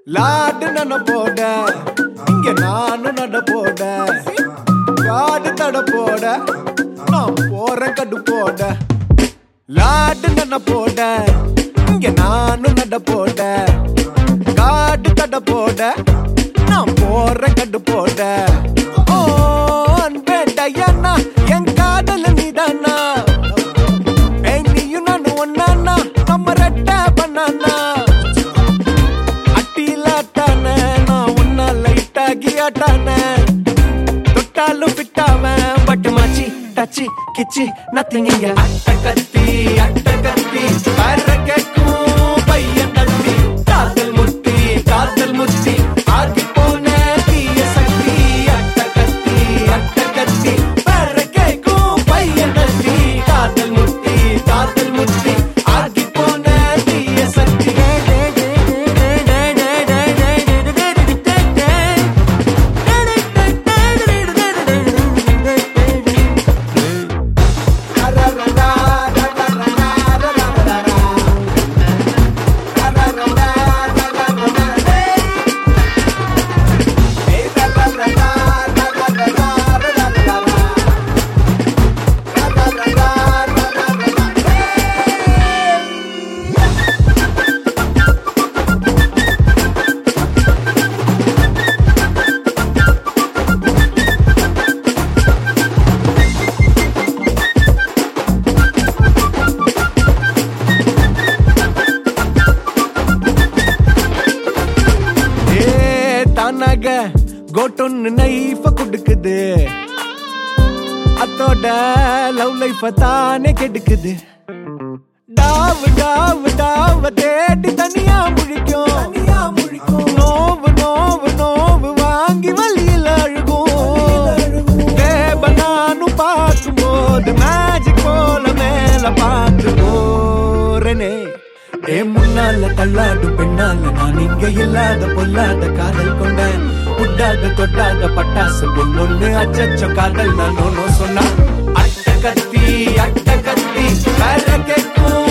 லாடு நன போட இங்க நானும் நட போட காடு தட போட நான் போறேன் கடு போட லாடு நன போட இங்க நானும் நட போட காடு தட போட நான் போறேன் கடு போட ஓ அன்பே டயனா என் காதல நீதானா ஏய் நீயும் நானும் ஒன்னானா நம்ம ரெட்ட பண்ணானா அட்டிலாட்டான நான் உன்ன லைட்டாகி ஆட்டான தொட்டாலும் பிட்டாவன் பட்டு மாச்சி டச்சி கிச்சி நத்திங் இங்க அட்ட கத்தி அட்ட கத்தி வர கேட்கும் பையன் தட்டி காதல் முட்டி காதல் முட்டி ஆகி போன தீய சக்தி அட்ட கத்தி அட்ட கத்தி வர கேட்கும் பையன் தட்டி காதல் முட்டி காதல் முட்டி ஆகி போன தீய சக்தி ஏ தானாக கோட்டொன்னு நைஃப கொடுக்குது அத்தோட லவ் லைஃப தானே கெடுக்குது டாவு டாவு டாவ தேடி தனியா முழிக்கும் தனியா முழிக்கும் நோவு நோவு நோவு வாங்கி வழியில் அழுகும் தேவ நானும் பார்க்கும்போது மேஜிக் போல மேல பார்த்து போறனே ஏ முன்னால தள்ளாடும் பெண்ணால நான் இங்க இல்லாத பொல்லாத காதல் கொண்டேன் உட்டாத தொட்டாத பட்டாசு பொண்ணொன்னு அச்சச்சோ காதல் நான் ஒன்னும் சொன்னா அட்ட கத்தி அட்ட கத்தி வேற கேட்கும்